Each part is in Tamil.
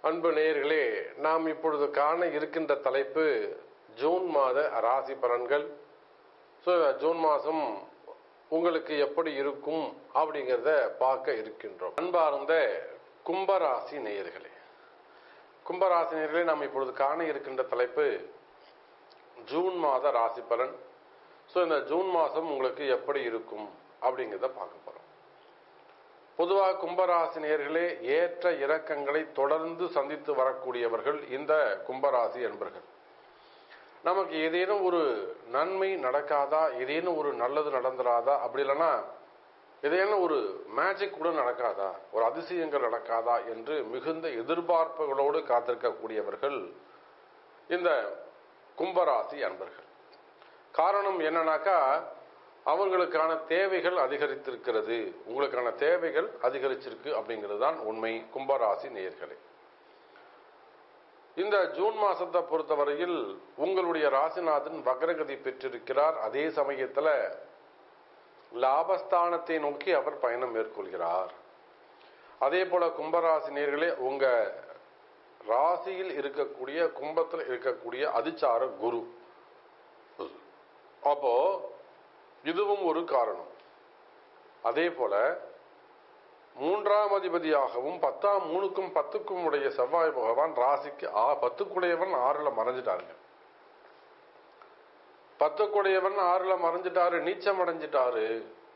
அன்பு நேயர்களே நாம் இப்பொழுது காண இருக்கின்ற தலைப்பு ஜூன் மாத ராசி பலன்கள் ஸோ ஜூன் மாதம் உங்களுக்கு எப்படி இருக்கும் அப்படிங்கிறத பார்க்க இருக்கின்றோம் அன்பார்ந்த கும்பராசி நேயர்களே கும்பராசி நேயர்களே நாம் இப்பொழுது காண இருக்கின்ற தலைப்பு ஜூன் மாத ராசி பலன் ஸோ இந்த ஜூன் மாதம் உங்களுக்கு எப்படி இருக்கும் அப்படிங்கிறத பார்க்க போகிறோம் பொதுவாக கும்பராசி நேயர்களே ஏற்ற இறக்கங்களை தொடர்ந்து சந்தித்து வரக்கூடியவர்கள் இந்த கும்பராசி என்பர்கள் நமக்கு ஏதேனும் ஒரு நன்மை நடக்காதா ஏதேனும் ஒரு நல்லது நடந்துராதா அப்படி இல்லைன்னா ஏதேனும் ஒரு மேஜிக் கூட நடக்காதா ஒரு அதிசயங்கள் நடக்காதா என்று மிகுந்த எதிர்பார்ப்புகளோடு காத்திருக்கக்கூடியவர்கள் இந்த கும்பராசி அன்பர்கள் காரணம் என்னன்னாக்கா அவங்களுக்கான தேவைகள் அதிகரித்திருக்கிறது உங்களுக்கான தேவைகள் அதிகரிச்சிருக்கு அப்படிங்கிறது தான் உண்மை கும்பராசி நேயர்களே இந்த ஜூன் மாசத்தை பொறுத்தவரையில் உங்களுடைய ராசிநாதன் வக்ரகதி பெற்றிருக்கிறார் அதே சமயத்தில் லாபஸ்தானத்தை நோக்கி அவர் பயணம் மேற்கொள்கிறார் அதே போல கும்பராசி நேர்களே உங்க ராசியில் இருக்கக்கூடிய கும்பத்தில் இருக்கக்கூடிய அதிச்சார குரு அப்போ இதுவும் ஒரு காரணம் அதே போல மூன்றாம் அதிபதியாகவும் பத்தாம் மூணுக்கும் பத்துக்கும் உடைய செவ்வாய் பகவான் ராசிக்கு ஆ பத்துக்குடையவன் ஆறுல மறைஞ்சிட்டாருங்க பத்துக்குடையவன் ஆறுல மறைஞ்சிட்டாரு நீச்சம் அடைஞ்சிட்டாரு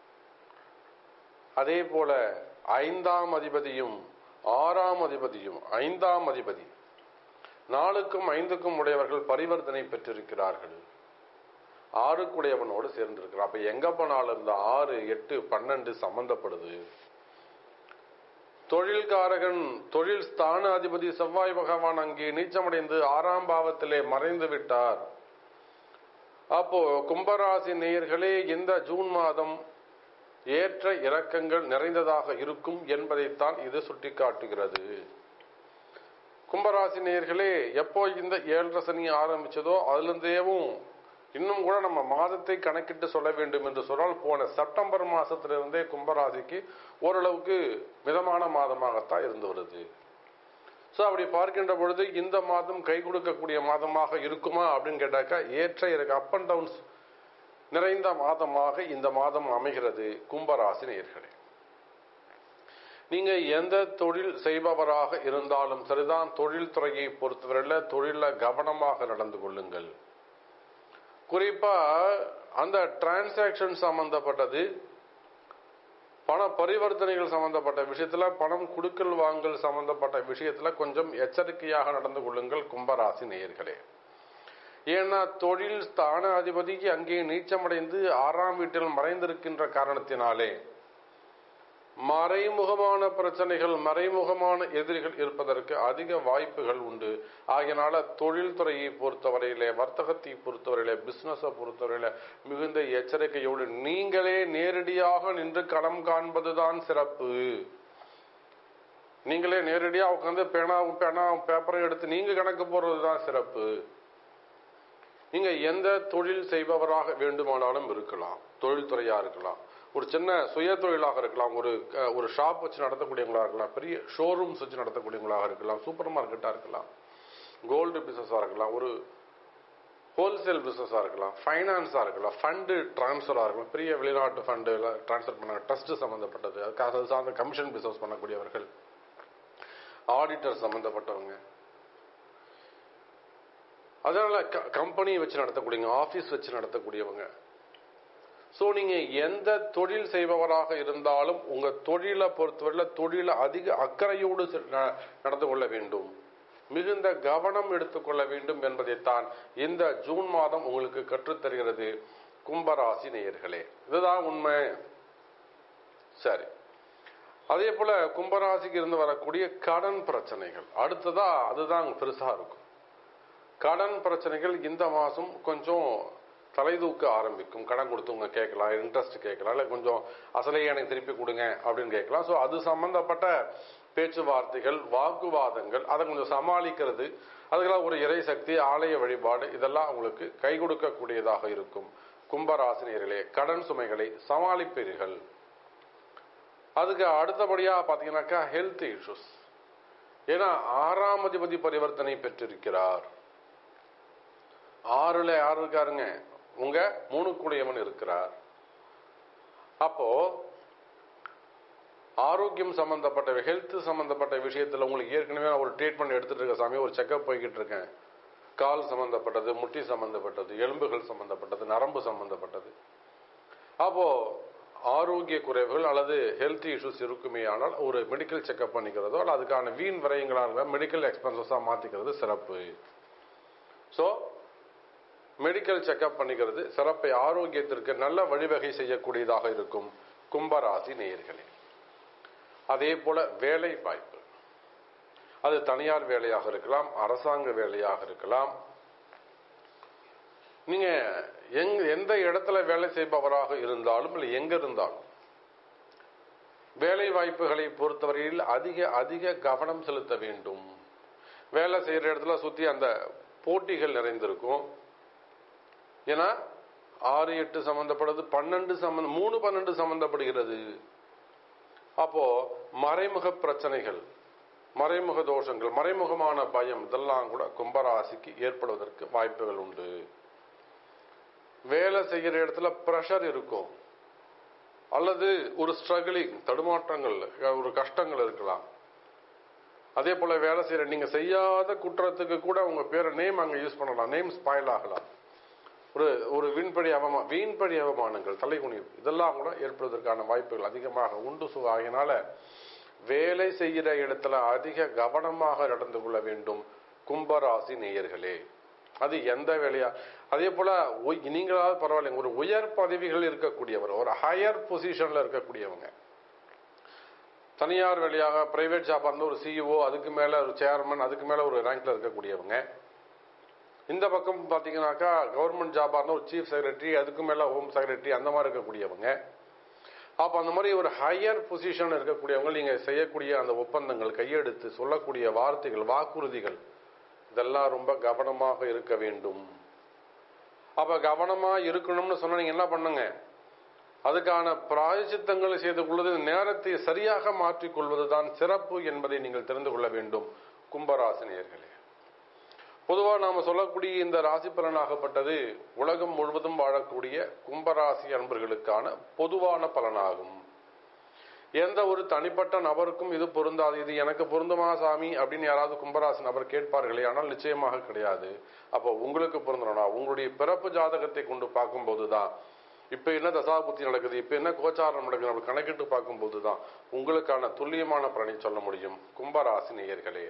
அதே போல ஐந்தாம் அதிபதியும் ஆறாம் அதிபதியும் ஐந்தாம் அதிபதி நாலுக்கும் ஐந்துக்கும் உடையவர்கள் பரிவர்த்தனை பெற்றிருக்கிறார்கள் ஆறுக்குடையவனோடு சேர்ந்திருக்கிறார் அப்ப எங்க போனாலும் இந்த ஆறு எட்டு பன்னெண்டு சம்பந்தப்படுது தொழில்காரகன் தொழில் ஸ்தான அதிபதி செவ்வாய் பகவான் அங்கே நீச்சமடைந்து ஆறாம் பாவத்திலே மறைந்து விட்டார் அப்போ கும்பராசி நேயர்களே இந்த ஜூன் மாதம் ஏற்ற இறக்கங்கள் நிறைந்ததாக இருக்கும் என்பதைத்தான் இது சுட்டிக்காட்டுகிறது கும்பராசி நேயர்களே எப்போ இந்த ஏழரை சனி ஆரம்பிச்சதோ அதுலேருந்தேவும் இன்னும் கூட நம்ம மாதத்தை கணக்கிட்டு சொல்ல வேண்டும் என்று சொன்னால் போன செப்டம்பர் மாசத்திலிருந்தே கும்பராசிக்கு ஓரளவுக்கு மிதமான மாதமாகத்தான் இருந்து வருது ஸோ அப்படி பார்க்கின்ற பொழுது இந்த மாதம் கை கொடுக்கக்கூடிய மாதமாக இருக்குமா அப்படின்னு கேட்டாக்கா ஏற்ற இறக்க அப் அண்ட் டவுன்ஸ் நிறைந்த மாதமாக இந்த மாதம் அமைகிறது கும்பராசி நேர்களே நீங்க எந்த தொழில் செய்பவராக இருந்தாலும் சரிதான் தொழில் துறையை பொறுத்தவரையில் தொழிலில் கவனமாக நடந்து கொள்ளுங்கள் குறிப்பா அந்த டிரான்சாக்ஷன் சம்பந்தப்பட்டது பண பரிவர்த்தனைகள் சம்பந்தப்பட்ட விஷயத்துல பணம் குடுக்கல் வாங்கல் சம்பந்தப்பட்ட விஷயத்துல கொஞ்சம் எச்சரிக்கையாக நடந்து கொள்ளுங்கள் கும்பராசி நேயர்களே ஏன்னா தொழில் ஸ்தான அதிபதிக்கு அங்கே நீச்சமடைந்து ஆறாம் வீட்டில் மறைந்திருக்கின்ற காரணத்தினாலே மறைமுகமான பிரச்சனைகள் மறைமுகமான எதிரிகள் இருப்பதற்கு அதிக வாய்ப்புகள் உண்டு ஆகையினால தொழில்துறையை பொறுத்தவரையில வர்த்தகத்தை பொறுத்தவரையில பிசினஸை பொறுத்தவரையில மிகுந்த எச்சரிக்கையோடு நீங்களே நேரடியாக நின்று களம் காண்பதுதான் சிறப்பு நீங்களே நேரடியாக உட்காந்து பேனா பேனா பேப்பரை எடுத்து நீங்க கணக்கு போடுறது தான் சிறப்பு நீங்க எந்த தொழில் செய்பவராக வேண்டுமானாலும் இருக்கலாம் தொழில்துறையா இருக்கலாம் ஒரு சின்ன சுய தொழிலாக இருக்கலாம் ஒரு ஒரு ஷாப் வச்சு நடத்தக்கூடியவங்களாக இருக்கலாம் பெரிய ஷோரூம்ஸ் வச்சு நடத்தக்கூடியவங்களாக இருக்கலாம் சூப்பர் மார்க்கெட்டாக இருக்கலாம் கோல்டு பிஸ்னஸாக இருக்கலாம் ஒரு ஹோல்சேல் பிஸ்னஸாக இருக்கலாம் ஃபைனான்ஸாக இருக்கலாம் ஃபண்டு டிரான்ஸ்ஃபராக இருக்கலாம் பெரிய வெளிநாட்டு ஃபண்டு டிரான்ஸ்ஃபர் பண்ண ட்ரஸ்ட் சம்மந்தப்பட்டது அதுக்காக சார்ந்த கமிஷன் பிஸ்னஸ் பண்ணக்கூடியவர்கள் ஆடிட்டர் சம்மந்தப்பட்டவங்க அதனால கம்பெனி வச்சு நடத்தக்கூடியவங்க ஆஃபீஸ் வச்சு நடத்தக்கூடியவங்க ஸோ நீங்க எந்த தொழில் செய்பவராக இருந்தாலும் உங்க தொழிலை பொறுத்தவரையில் தொழிலை அதிக அக்கறையோடு நடந்து கொள்ள வேண்டும் மிகுந்த கவனம் எடுத்துக்கொள்ள வேண்டும் என்பதைத்தான் இந்த ஜூன் மாதம் உங்களுக்கு கற்றுத்தருகிறது கும்பராசி நேயர்களே இதுதான் உண்மை சரி அதே போல கும்பராசிக்கு இருந்து வரக்கூடிய கடன் பிரச்சனைகள் அடுத்ததா அதுதான் பெருசா இருக்கும் கடன் பிரச்சனைகள் இந்த மாசம் கொஞ்சம் தலை தூக்க ஆரம்பிக்கும் கடன் கொடுத்தவங்க கேட்கலாம் இன்ட்ரெஸ்ட் கேட்கலாம் இல்லை கொஞ்சம் அசலையே எனக்கு திருப்பி கொடுங்க அப்படின்னு கேட்கலாம் ஸோ அது சம்பந்தப்பட்ட பேச்சுவார்த்தைகள் வாக்குவாதங்கள் அதை கொஞ்சம் சமாளிக்கிறது அதுக்கெல்லாம் ஒரு இறை சக்தி ஆலய வழிபாடு இதெல்லாம் உங்களுக்கு கை கொடுக்கக்கூடியதாக இருக்கும் கும்பராசினியர்களே கடன் சுமைகளை சமாளிப்பீர்கள் அதுக்கு அடுத்தபடியாக பார்த்தீங்கன்னாக்கா ஹெல்த் இஷ்யூஸ் ஏன்னா ஆறாம் அதிபதி பரிவர்த்தனை பெற்றிருக்கிறார் ஆறுல யார் இருக்காருங்க உங்க மூணுக்குடையவன் இருக்கிறார் அப்போ ஆரோக்கியம் சம்பந்தப்பட்ட ஹெல்த் சம்பந்தப்பட்ட விஷயத்துல உங்களுக்கு ஏற்கனவே நான் ஒரு ட்ரீட்மெண்ட் எடுத்துட்டு இருக்க சாமி ஒரு செக்அப் போய்கிட்டு இருக்கேன் கால் சம்பந்தப்பட்டது முட்டி சம்பந்தப்பட்டது எலும்புகள் சம்பந்தப்பட்டது நரம்பு சம்பந்தப்பட்டது அப்போ ஆரோக்கிய குறைவுகள் அல்லது ஹெல்த் இஷ்யூஸ் இருக்குமே ஆனால் ஒரு மெடிக்கல் செக்அப் பண்ணிக்கிறதோ அல்ல அதுக்கான வீண் விரயங்களான மெடிக்கல் எக்ஸ்பென்சஸாக மாற்றிக்கிறது சிறப்பு ஸோ மெடிக்கல் செக்அப் பண்ணிக்கிறது சிறப்பை ஆரோக்கியத்திற்கு நல்ல வழிவகை செய்யக்கூடியதாக இருக்கும் கும்பராசி நேயர்களே அதே போல வேலை வாய்ப்பு அது தனியார் வேலையாக இருக்கலாம் அரசாங்க வேலையாக இருக்கலாம் நீங்க எங் எந்த இடத்துல வேலை செய்பவராக இருந்தாலும் இல்லை எங்க இருந்தாலும் வேலை வாய்ப்புகளை பொறுத்தவரையில் அதிக அதிக கவனம் செலுத்த வேண்டும் வேலை செய்யற இடத்துல சுத்தி அந்த போட்டிகள் நிறைந்திருக்கும் ஏன்னா ஆறு எட்டு சம்பந்தப்படுறது பன்னெண்டு சம்பந்த மூணு பன்னெண்டு சம்பந்தப்படுகிறது அப்போ மறைமுக பிரச்சனைகள் மறைமுக தோஷங்கள் மறைமுகமான பயம் இதெல்லாம் கூட கும்பராசிக்கு ஏற்படுவதற்கு வாய்ப்புகள் உண்டு வேலை செய்கிற இடத்துல ப்ரெஷர் இருக்கும் அல்லது ஒரு ஸ்ட்ரகிளிங் தடுமாற்றங்கள் ஒரு கஷ்டங்கள் இருக்கலாம் அதே போல வேலை செய்யற நீங்க செய்யாத குற்றத்துக்கு கூட உங்க பேரை நேம் அங்க யூஸ் பண்ணலாம் நேம் ஸ்பாயில் ஆகலாம் ஒரு ஒரு வீண்படி அவமா வீண்படி அவமானங்கள் தலைகுனிவு இதெல்லாம் கூட ஏற்படுவதற்கான வாய்ப்புகள் அதிகமாக உண்டு சு ஆகினால வேலை செய்கிற இடத்துல அதிக கவனமாக நடந்து கொள்ள வேண்டும் கும்பராசி நேயர்களே அது எந்த வேலையா அதே போல நீங்களாவது பரவாயில்லைங்க ஒரு உயர் பதவிகள் இருக்கக்கூடியவர் ஒரு ஹையர் பொசிஷன்ல இருக்கக்கூடியவங்க தனியார் வேலையாக பிரைவேட் ஜாப் இருந்த ஒரு சிஇஓ அதுக்கு மேல ஒரு சேர்மன் அதுக்கு மேல ஒரு ரேங்க்ல இருக்கக்கூடியவங்க இந்த பக்கம் பாத்தீங்கன்னாக்கா கவர்மெண்ட் ஜாபா இருந்தா ஒரு சீஃப் செக்ரட்டரி அதுக்கு மேல ஹோம் செக்ரட்டரி அந்த மாதிரி இருக்கக்கூடியவங்க அப்ப அந்த மாதிரி ஒரு ஹையர் பொசிஷன் இருக்கக்கூடியவங்க நீங்க செய்யக்கூடிய அந்த ஒப்பந்தங்கள் கையெழுத்து சொல்லக்கூடிய வார்த்தைகள் வாக்குறுதிகள் இதெல்லாம் ரொம்ப கவனமாக இருக்க வேண்டும் அப்ப கவனமா இருக்கணும்னு சொன்னா நீங்க என்ன பண்ணுங்க அதுக்கான பிராயச்சித்தங்களை செய்து கொள்வது நேரத்தை சரியாக மாற்றிக் கொள்வதுதான் சிறப்பு என்பதை நீங்கள் தெரிந்து கொள்ள வேண்டும் கும்பராசினியர்களே பொதுவாக நாம சொல்லக்கூடிய இந்த ராசி பலனாகப்பட்டது உலகம் முழுவதும் வாழக்கூடிய கும்பராசி அன்பர்களுக்கான பொதுவான பலனாகும் எந்த ஒரு தனிப்பட்ட நபருக்கும் இது பொருந்தாது இது எனக்கு பொருந்துமா சாமி அப்படின்னு யாராவது கும்பராசி நபர் கேட்பார்களே ஆனால் நிச்சயமாக கிடையாது அப்போ உங்களுக்கு பொருந்தணும்னா உங்களுடைய பிறப்பு ஜாதகத்தை கொண்டு பார்க்கும்போது தான் இப்ப என்ன தசாபுத்தி நடக்குது இப்ப என்ன கோச்சாரம் நடக்குது அப்படி கணக்கிட்டு பார்க்கும்போது தான் உங்களுக்கான துல்லியமான பலனை சொல்ல முடியும் கும்பராசி நேயர்களே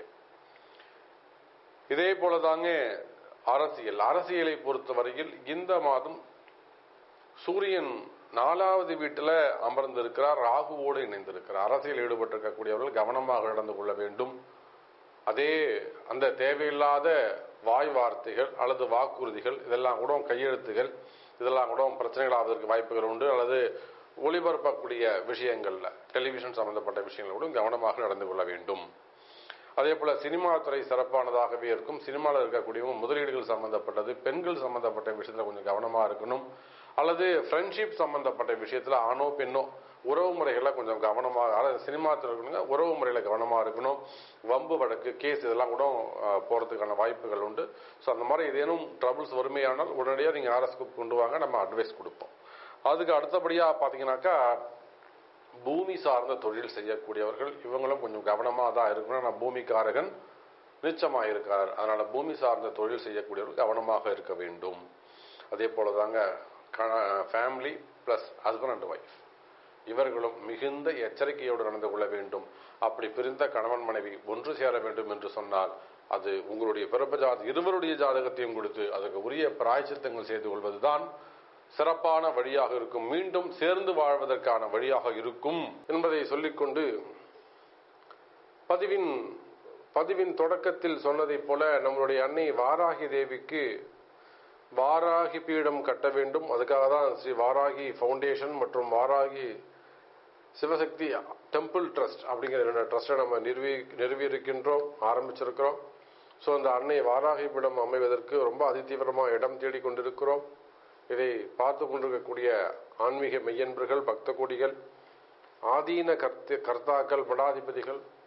இதே போலதாங்க அரசியல் அரசியலை பொறுத்தவரையில் இந்த மாதம் சூரியன் நாலாவது வீட்டில் அமர்ந்திருக்கிறார் ராகுவோடு இணைந்திருக்கிறார் அரசியல் ஈடுபட்டிருக்கக்கூடியவர்கள் கவனமாக நடந்து கொள்ள வேண்டும் அதே அந்த தேவையில்லாத வாய் வார்த்தைகள் அல்லது வாக்குறுதிகள் இதெல்லாம் கூட கையெழுத்துகள் இதெல்லாம் கூட பிரச்சனைகள் ஆவதற்கு வாய்ப்புகள் உண்டு அல்லது ஒளிபரப்பக்கூடிய விஷயங்கள்ல டெலிவிஷன் சம்பந்தப்பட்ட விஷயங்கள் கூட கவனமாக நடந்து கொள்ள வேண்டும் அதே போல சினிமா துறை சிறப்பானதாகவே இருக்கும் சினிமாவில் இருக்கக்கூடியவங்க முதலீடுகள் சம்பந்தப்பட்டது பெண்கள் சம்பந்தப்பட்ட விஷயத்துல கொஞ்சம் கவனமா இருக்கணும் அல்லது ஃப்ரெண்ட்ஷிப் சம்பந்தப்பட்ட விஷயத்துல ஆணோ பெண்ணோ உறவு முறைகளை கொஞ்சம் கவனமாக அதாவது சினிமா துறைங்க உறவு முறையில கவனமா இருக்கணும் வம்பு வழக்கு கேஸ் இதெல்லாம் கூட அஹ், போறதுக்கான வாய்ப்புகள் உண்டு ஸோ அந்த மாதிரி ஏதேனும் ட்ரபிள்ஸ் வறுமையானால் உடனடியாக நீங்க ஆர்எஸ்க்கு கொண்டு வாங்க நம்ம அட்வைஸ் கொடுப்போம் அதுக்கு அடுத்தபடியா பாத்தீங்கன்னாக்கா பூமி சார்ந்த தொழில் செய்யக்கூடியவர்கள் இவங்களும் கொஞ்சம் கவனமாக தான் இருக்கணும் நான் பூமிக்காரகன் நிச்சயமாக இருக்கார் அதனால பூமி சார்ந்த தொழில் செய்யக்கூடியவர்கள் கவனமாக இருக்க வேண்டும் அதே போல தாங்க family plus husband and wife இவர்களும் மிகுந்த எச்சரிக்கையோடு நடந்து கொள்ள வேண்டும் அப்படி பிரிந்த கணவன் மனைவி ஒன்று சேர வேண்டும் என்று சொன்னால் அது உங்களுடைய பிறப்பு ஜாத இருவருடைய ஜாதகத்தையும் கொடுத்து அதுக்கு உரிய பிராய்ச்சித்தங்கள் செய்து கொள்வதுதான் சிறப்பான வழியாக இருக்கும் மீண்டும் சேர்ந்து வாழ்வதற்கான வழியாக இருக்கும் என்பதை சொல்லிக்கொண்டு பதிவின் பதிவின் தொடக்கத்தில் சொன்னதைப் போல நம்மளுடைய அன்னை வாராகி தேவிக்கு வாராகி பீடம் கட்ட வேண்டும் அதுக்காக தான் ஸ்ரீ வாராகி ஃபவுண்டேஷன் மற்றும் வாராகி சிவசக்தி டெம்பிள் ட்ரஸ்ட் அப்படிங்கிற ரெண்டு ட்ரஸ்ட்டை நம்ம நிறுவி நிறுவியிருக்கின்றோம் ஆரம்பிச்சிருக்கிறோம் ஸோ அந்த அன்னை வாராகி பீடம் அமைவதற்கு ரொம்ப அதிதீவிரமாக இடம் தேடிக் கொண்டிருக்கிறோம் இதை பார்த்து கொண்டிருக்கக்கூடிய ஆன்மீக மெய்யன்பர்கள் பக்த கோடிகள் ஆதீன கர்த்த கர்த்தாக்கள் மடாதிபதிகள்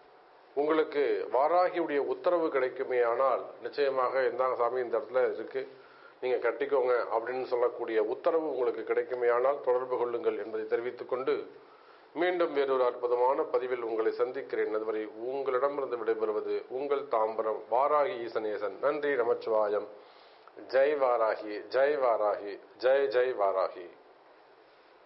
உங்களுக்கு வாராகியுடைய உத்தரவு கிடைக்குமே ஆனால் நிச்சயமாக இந்தாங்க சாமி இந்த இடத்துல இருக்கு நீங்க கட்டிக்கோங்க அப்படின்னு சொல்லக்கூடிய உத்தரவு உங்களுக்கு கிடைக்குமே ஆனால் தொடர்பு கொள்ளுங்கள் என்பதை தெரிவித்துக் கொண்டு மீண்டும் வேறொரு அற்புதமான பதிவில் உங்களை சந்திக்கிறேன் அதுவரை உங்களிடமிருந்து விடைபெறுவது உங்கள் தாம்பரம் வாராகி ஈசனேசன் நன்றி நமச்சிவாயம் ஜெய் வாராகி ஜெய் வாராகி ஜெய் ஜெய் வாராகி